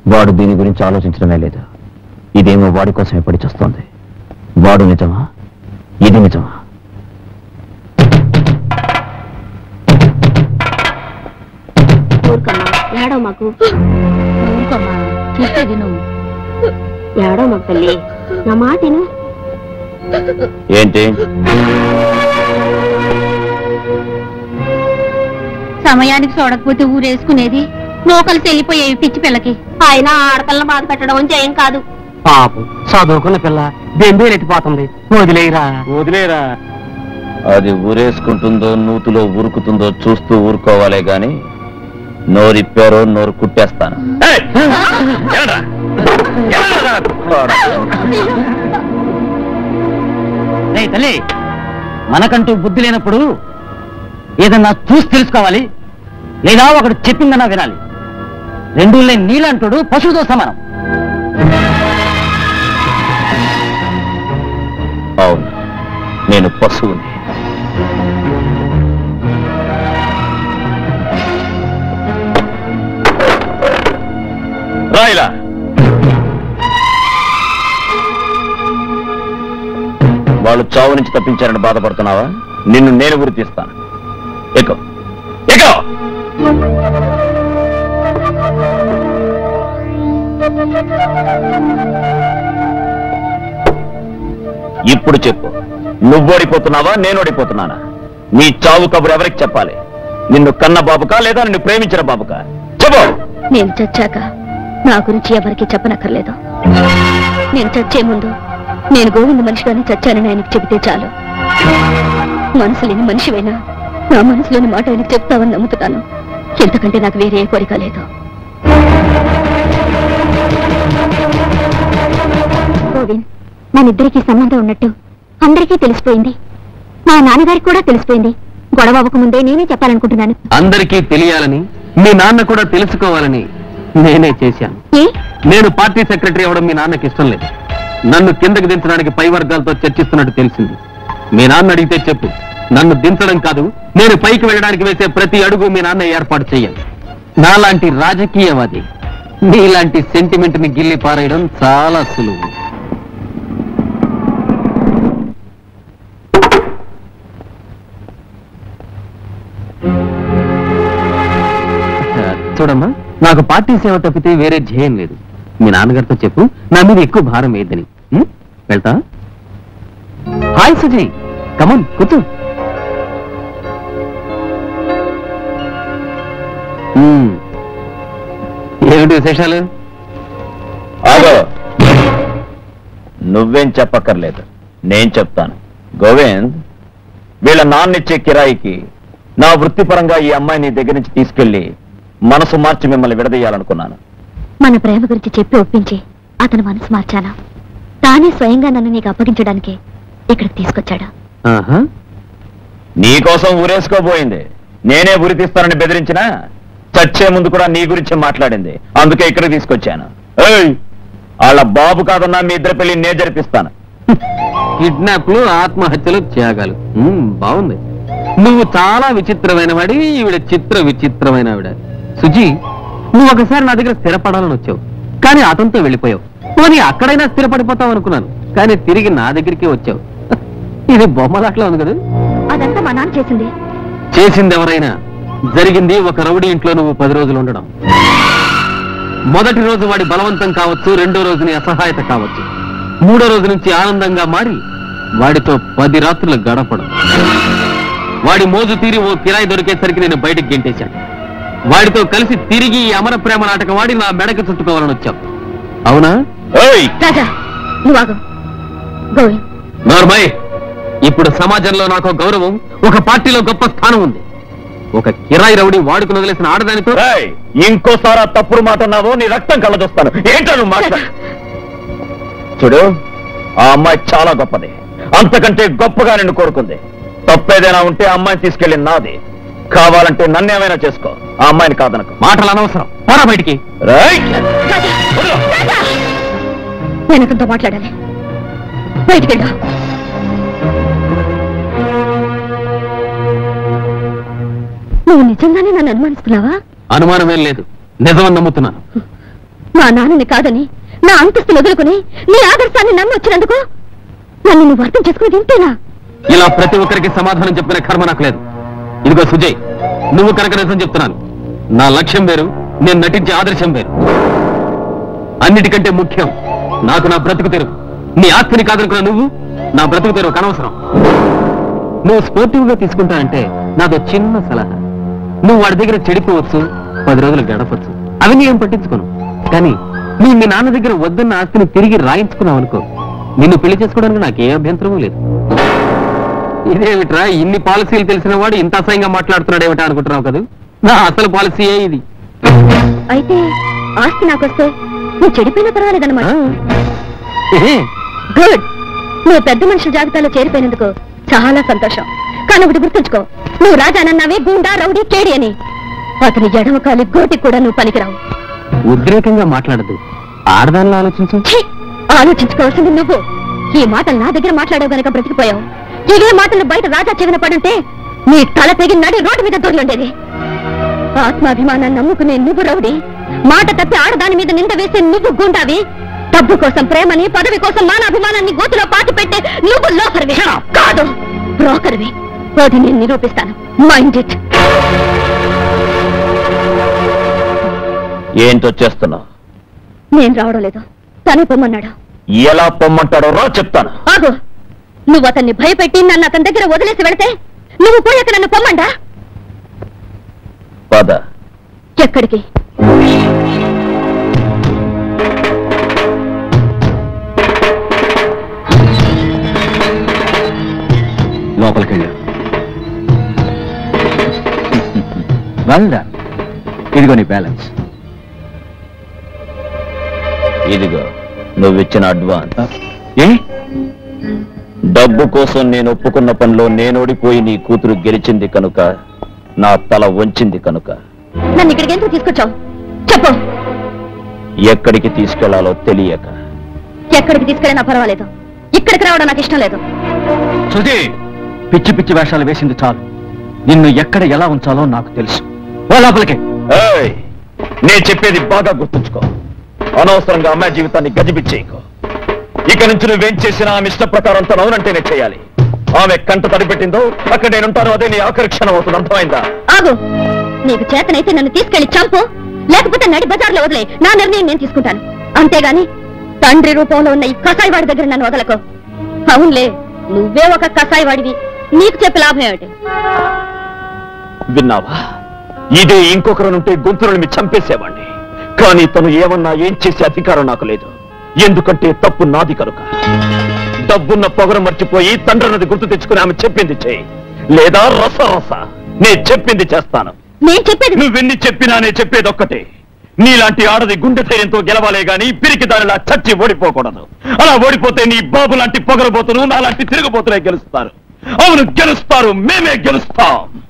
వాడు దీని గురించి ఆలోచించడమే లేదు ఇదేమో వాడి కోసం ఎప్పటి చేస్తోంది వాడు నిజమా ఇది నిజమా ఊరుకమ్మా ఏడో మాకు ఊరుకోమ్మా చెప్పేది నువ్వు ఏడో మాకు తల్లి నా మాట విను. ఏంటి సమయానికి చూడకపోతే ఊరేసుకునేది నూకలు చెల్లిపోయేవి పిచ్చి పిల్లకి ఆయన ఆడపిల్లని బాధ పెట్టడం జయం కాదు పాపం చదువుకున్న పిల్ల బెంబేలు ఎత్తిపోతుంది వదిలేయరా వదిలేరా అది ఊరేసుకుంటుందో నూతులో ఉరుకుతుందో చూస్తూ ఊరుకోవాలే గాని నోరిప్పారో నోరు కుట్టేస్తాను ఏయ్! ఎలారా? ఎలారా? రేయ్ తల్లి మనకంటూ బుద్ధి లేనప్పుడు ఏదన్నా చూసి తెలుసుకోవాలి లేదా ఒకడు చెప్పిందన్నా వినాలి రెండు లేని నీళ్ళంటుడు పశువుతో సమానం అవును నేను పశువుని రాయిలా వాళ్ళు చావు నుంచి తప్పించారని బాధపడుతున్నావా నిన్ను నేను గుర్తిస్తాను ఎక్కు ఎక్కు ఇప్పుడు చెప్పు నువ్వు ఓడిపోతున్నావా నేను ఓడిపోతున్నానా నీ చావు కబురు ఎవరికి చెప్పాలి నిన్ను కన్న బాబుకా లేదా నిన్ను ప్రేమించిన బాబుకా చెప్పు నేను చచ్చాక నా గురించి ఎవరికి చెప్పనక్కర్లేదు నేను చచ్చే ముందు నేను గోవింద మనిషిగానే చచ్చానని ఆయనకి చెబితే చాలు మనసు లేని మనిషివైనా నా మనసులోని మాట ఆయనకు చెప్తావని నమ్ముతున్నాను ఎంతకంటే నాకు వేరే ఏ కోరిక లేదు గోవింద్ మనిద్దరికీ సంబంధం ఉన్నట్టు అందరికీ తెలిసిపోయింది మా నాన్నగారికి కూడా తెలిసిపోయింది గొడవ అవ్వకముందే నేనే చెప్పాలనుకుంటున్నాను అందరికీ తెలియాలని మీ నాన్న కూడా తెలుసుకోవాలని నేనే చేశాను ఏ నేను పార్టీ సెక్రటరీ అవడం మీ నాన్నకి ఇష్టం లేదు నన్ను కిందకి దించడానికి పై వర్గాలతో చర్చిస్తున్నట్టు తెలిసింది మీ నాన్న అడిగితే చెప్పు నన్ను దించడం కాదు నేను పైకి వెళ్ళడానికి వేసే ప్రతి అడుగు మీ నాన్న ఏర్పాటు చేయాలి నాలాంటి రాజకీయవాది నీలాంటి సెంటిమెంట్ ని గిల్లి పారేయడం చాలా సులువు చూడమ్మా నాకు పార్టీ సేవ తప్పితే వేరే ధ్యేయం లేదు మీ నాన్నగారితో చెప్పు నా మీద ఎక్కువ భారం వేయద్దని ఉం? వెళ్తా హాయ్ సుజయ్ కమన్ కూర్చో ఉం. ఏమిటి విశేషాలు ఆగో నువ్వేం చెప్పక్కర్లేదు నేను చెప్తాను గోవింద్ వీళ్ళ నాన్నిచ్చే కిరాయికి నా వృత్తిపరంగా ఈ అమ్మాయి నీ దగ్గర నుంచి తీసుకెళ్లి మనసు మార్చి మిమ్మల్ని విడదీయాలనుకున్నాను మన ప్రేమ గురించి చెప్పి ఒప్పించి అతను మనసు మార్చాను తానే స్వయంగా నన్ను నీకు అప్పగించడానికి ఇక్కడికి తీసుకొచ్చాడు ఆహా నీకోసం ఊరేసుకోబోయింది నేనే ఉరి తీస్తానని బెదిరించినా చచ్చే ముందు కూడా నీ గురించి మాట్లాడింది అందుకే ఇక్కడ తీసుకొచ్చాను ఏయ్! వాళ్ళ బాబు కాదన్నా మీ ఇద్దరి పెళ్లి నే జరిపిస్తాను కిడ్నాప్లు ఆత్మహత్యలు త్యాగాలు ఉం, బాగుంది నువ్వు చాలా విచిత్రమైన వాడి ఈవిడ చిత్ర విచిత్రమైన ఆవిడ సుజి నువ్వు ఒకసారి నా దగ్గర స్థిరపడాలని వచ్చావు కానీ అతనితో వెళ్ళిపోయావు పోనీ అక్కడైనా స్థిరపడిపోతావు అనుకున్నాను కానీ తిరిగి నా దగ్గరికి వచ్చావు ఇది బొమ్మలాట్లా ఉంది కదా అదంతా మా నాన్న చేసింది చేసింది ఎవరైనా జరిగింది ఒక రౌడీ ఇంట్లో నువ్వు పది రోజులు ఉండడం మొదటి రోజు వాడి బలవంతం కావచ్చు రెండో రోజు నీ అసహాయత కావచ్చు మూడో రోజు నుంచి ఆనందంగా మారి వాడితో పది రాత్రులు గడపడం వాడి మోజు తీరి ఓ కిరాయి దొరికేసరికి నేను బయటకు గెంటేశాను వాడితో కలిసి తిరిగి ఈ అమర ప్రేమ నాటకం వాడి నా మెడకి చుట్టుకోవాలని వచ్చావు అవునా ఏయ్! రాజా నువ్వు ఆగు గోవింద్ నార్మయ్ ఇప్పుడు సమాజంలో నాకు గౌరవం ఒక పార్టీలో గొప్ప స్థానం ఉంది ఒక కిరాయి రౌడీ వాడుకుని వదిలేసిన ఆడదానితో ఏయ్! ఇంకోసారి ఆ తప్పుడు మాట అన్నావో నీ రక్తం కళ్ళదొస్తాను ఏంటో నువ్వు మాట్లా చూడు ఆ అమ్మాయి చాలా గొప్పది అంతకంటే గొప్పగా నిన్ను కోరుకుంది తప్పేదైనా ఉంటే ఆ అమ్మాయిని తీసుకెళ్ళి నాది కావాలంటే నన్నేమైనా చేసుకో ఆ అమ్మాయిని కాదనకు మాటలు అనవసరం పోరా బయటికి రైట్ నేను అతనితో మాట్లాడాలి బయటికి వెళ్ళు నువ్వు నిజంగానే నన్ను అనుమానిస్తున్నావా అనుమానమేం లేదు నిజమని నమ్ముతున్నాను మా నాన్నని కాదని నా అంతస్తులు వదులుకుని నీ ఆదర్శాన్ని నమ్మి వచ్చినందుకు నన్ను నువ్వు అర్థం చేసుకుని ఇంతేనా ఇలా ప్రతి ఒక్కరికి సమాధానం చెప్పిన కర్మ నాకు లేదు ఇదిగో సుజయ్ నువ్వు కనుక నిజం చెప్తున్నాను నా లక్ష్యం వేరు నేను నటించే ఆదర్శం వేరు అన్నిటికంటే ముఖ్యం నాకు నా బ్రతుకు తెరువు నీ ఆస్తిని కాదనుకున్న నువ్వు నా బ్రతుకు తెరువు అనవసరం నువ్వు స్పోర్టివ్ గా తీసుకుంటా అంటే నాదో చిన్న సలహా నువ్వు వాడి దగ్గర చెడిపోవచ్చు పది రోజులు గడపచ్చు అవి నేను పట్టించుకోను కానీ నువ్వు మీ నాన్న దగ్గర వద్దన్న ఆస్తిని తిరిగి రాయించుకున్నావు అనుకో నిన్ను పెళ్లి చేసుకోవడానికి నాకు ఏ అభ్యంతరమూ లేదు ఇదేమిట్రా ఇన్ని పాలసీలు తెలిసిన వాడు ఇంత అసహ్యంగా మాట్లాడుతున్నాడు ఏమిటా అనుకుంటున్నావు కదా నా అసలు పాలసీయే ఇది అయితే ఆస్తి నాకొస్తే నువ్వు చెడిపోయినా పర్వాలేదన్నమాట ఏ, గుడ్ నువ్వు పెద్ద మనుషుల జాబితాలో చేరిపోయినందుకు చాలా సంతోషం కానీ ఒకటి గుర్తుంచుకో నువ్వు రాజానన్నావే గూండా రౌడీ కేడి అని అతని ఎడమ కాలి గోటికి కూడా నువ్వు పనికిరావు ఉద్రేకంగా మాట్లాడదు ఆడదానిలో ఆలోచించు ఛీ! ఆలోచించుకోవాల్సింది నువ్వు ఈ మాటలు నా దగ్గర మాట్లాడావు గనక బ్రతికిపోయావు ఇవే మాటలు బయట రాజా చెవిన పడుంటే నీ తల తెగి నడి రోడ్డు మీద దొర్లుండేది ఆత్మాభిమానాన్ని నమ్ముకునే నువ్వు రౌడి మాట తప్పి ఆడదాని మీద నింద వేసే నువ్వు గుండావి డబ్బు కోసం ప్రేమని పదవి కోసం మానాభిమానాన్ని గోతులో పాతి పెట్టే నువ్వు లోకర్వి కాదు బ్రోకర్వి అది నేను నిరూపిస్తాను మైండ్ ఇట్ ఏంటో చేస్తున్నావు నేను రావడం లేదు తనే పొమ్మన్నాడు ఎలా పొమ్మంటాడో రా చెప్తాను ఆగు నువ్వు అతన్ని భయపెట్టి నన్ను అతని దగ్గర వదిలేసి వెళితే నువ్వు పోయి అక్కడ నన్ను పొమ్మండా పద ఎక్కడికి లోపలికి వెళ్ళు వెల్ డన్ ఇదిగో నీ బ్యాలెన్స్ ఇదిగో నువ్విచ్చిన అడ్వాన్స్ ఏ డబ్బు కోసం నేను ఒప్పుకున్న పనిలో నేను ఓడిపోయి నీ కూతురు గెలిచింది కనుక నా తల వంచింది కనుక నన్ను ఇక్కడికి ఎందుకు తీసుకొచ్చావు చెప్పు ఎక్కడికి తీసుకెళ్లాలో తెలియక ఎక్కడికి తీసుకెళ్ళినా పర్వాలేదు ఇక్కడికి రావడం నాకు ఇష్టం లేదు సుజీ పిచ్చి పిచ్చి వేషాలు వేసింది చాలు నిన్ను ఎక్కడ ఎలా ఉంచాలో నాకు తెలుసు ఓ లోపలికి నేను చెప్పేది బాగా గుర్తుంచుకో అనవసరంగా అమ్మాయి జీవితాన్ని గజిబిచ్చేయకు ఇక నుంచి నువ్వేం చేసినా ఆమె ఇష్ట ప్రకారం తను అవునంటేనే చేయాలి ఆమె కంట తడిపెట్టిందో అక్కడ నేనుంటాను అదే నీ ఆఖరి క్షణం అవుతుంది అర్థమైందా ఆగు నీకు చేతనైతే నన్ను తీసుకెళ్లి చంపు లేకపోతే నడి బజార్లో వదిలే నా నిర్ణయం నేను తీసుకుంటాను అంతేగాని తండ్రి రూపంలో ఉన్న ఈ కసాయి వాడి దగ్గర నన్ను వదలకు అవునులే నువ్వే ఒక కసాయి వాడివి నీకు చెప్పే లాభం ఏమిటి విన్నావా ఇదే ఇంకొకరునుంటే గొంతులను మీ చంపేసేవాణ్ణి కానీ తను ఏమన్నా ఏం చేసే అధికారం నాకు లేదు ఎందుకంటే తప్పు నాది కనుక డబ్బున్న పొగరు మర్చిపోయి తండ్రినది గుర్తు తెచ్చుకుని ఆమె చెప్పింది చేయి లేదా రస రస నేను చెప్పింది చేస్తాను నేను చెప్పేది నువ్వెన్ని చెప్పినా నేను చెప్పేది ఒక్కటే నీలాంటి ఆడది గుండె ధైర్యంతో గెలవాలే గాని పిరికి దానిలా చచ్చి ఓడిపోకూడదు అలా ఓడిపోతే నీ బాబు లాంటి పొగరబోతును నాలాంటి తిరుగుబోతులే గెలుస్తారు అవును గెలుస్తారు మేమే గెలుస్తాం